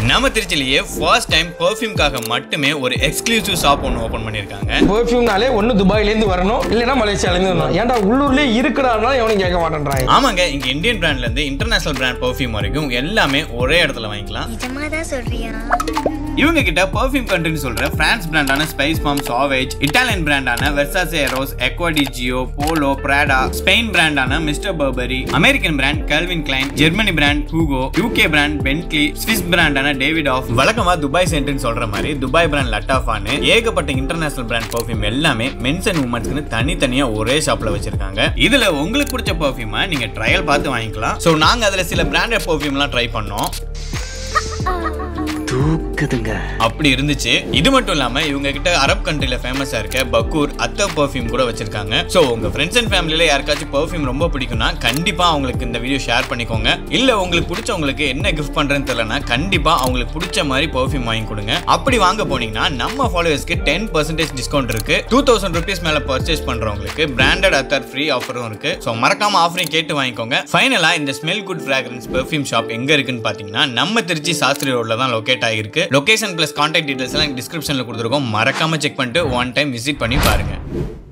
நம்ம திருச்சிலேயே first time பெர்ஃப்யூம்காக மட்டுமே ஒரு எக்ஸ்க்ளூசிவ் ஷாப் ஒன்று ஓப்பன் பண்ணியிருக்காங்க பெர்ஃப்யூம்னாலே ஒன்று துபாயிலேருந்து வரணும் இல்லைன்னா மலேசியாலேருந்து வரணும் ஏன்டா உள்ளூர்லேயே இருக்குடானா எவனும் கேட்க மாட்டேன்றாங்க ஆமாங்க இங்க இந்தியன் பிராண்ட்ல இருந்து இன்டர்நேஷனல் பிராண்ட் பெர்ஃப்யூம் வரைக்கும் எல்லாமே ஒரே இடத்துல வாங்கிக்கலாம் நிஜமா தான் சொல்றியா இவங்க கிட்ட பெர்ஃப்யூம் கண்ட்ரின்னு சொல்ற பிரான்ஸ் பிராண்டான ஸ்பைஸ் ஃபார்ம் சாவேஜ் இட்டாலியன் பிராண்டான Versace Eros Acqua di Gio Polo Prada Spain பிராண்டான mister Burberry American brand Calvin Klein Germany brand Hugo UK brand Bentley Swiss பிராண்டான டேவிட் ஆஃப் வழக்கமா துபாய் சென்ட்னு சொல்ற மாதிரி துபாய் பிராண்ட் லட்டாஃபான்னு ஏகப்பட்ட இன்டர்நேஷனல் பிராண்ட் பெர்ஃப்யூம் எல்லாமே மென்ஸ் அண்ட் உமன்ஸ்க்கு தனித்தனியா ஒரே ஷாப்ல வச்சிருக்காங்க இதுல உங்களுக்கு பிடிச்ச பெர்ஃப்யூமை நீங்க ட்ரையல் பார்த்து வாங்கிக்கலாம் சோ நாங்க அதுல சில பிராண்டட் பெர்ஃப்யூம்லாம் ட்ரை பண்ணோம் தூக்குதுங்க அப்படி இருந்துச்சு இது மட்டும் இல்லாம இவங்க கிட்ட அரப் கண்ட்ரில ஃபேமஸா இருக்க பக்கூர் அத்த பெர்ஃப்யூம் கூட வச்சிருக்காங்க சோ உங்க ஃப்ரெண்ட்ஸ் அண்ட் ஃபேமிலில யாருக்காச்சும் பெர்ஃப்யூம் ரொம்ப பிடிக்கும்னா கண்டிப்பா அவங்களுக்கு இந்த வீடியோ ஷேர் பண்ணிக்கோங்க இல்ல உங்களுக்கு பிடிச்சவங்களுக்கு என்ன கிஃப்ட் பண்றேன்னு தெரியலனா கண்டிப்பா அவங்களுக்கு பிடிச்ச மாதிரி பெர்ஃப்யூம் வாங்கி கொடுங்க அப்படி வாங்க போனீங்கன்னா நம்ம ஃபாலோவர்ஸ்க்கு டென் பர்சன்டேஜ் டிஸ்கவுண்ட் இருக்கு டூ தௌசண்ட் ருபீஸ் மேல பர்ச்சேஸ் பண்றவங்களுக்கு பிராண்டட் அத்தர் ஃப்ரீ ஆஃபரும் இருக்கு ஸோ மறக்காம ஆஃபரையும் கேட்டு வாங்கிக்கோங்க ஃபைனலா இந்த smell good fragrance perfume shop எங்க இருக்குன்னு பாத்தீங்கன்னா நம்ம திருச்சி சாஸ்திரி ரோட்ல தான் லொகேட் ஆகிருக்கு லொகேஷன் பிளஸ் கான்டாக்ட் டீடைல்ஸ் எல்லாம் டிஸ்கிரிப்ஷன்ல கொடுத்துருக்கோம் மறக்காம செக் பண்ணிட்டு ஒன் டைம் விசிட் பண்ணி பாருங்க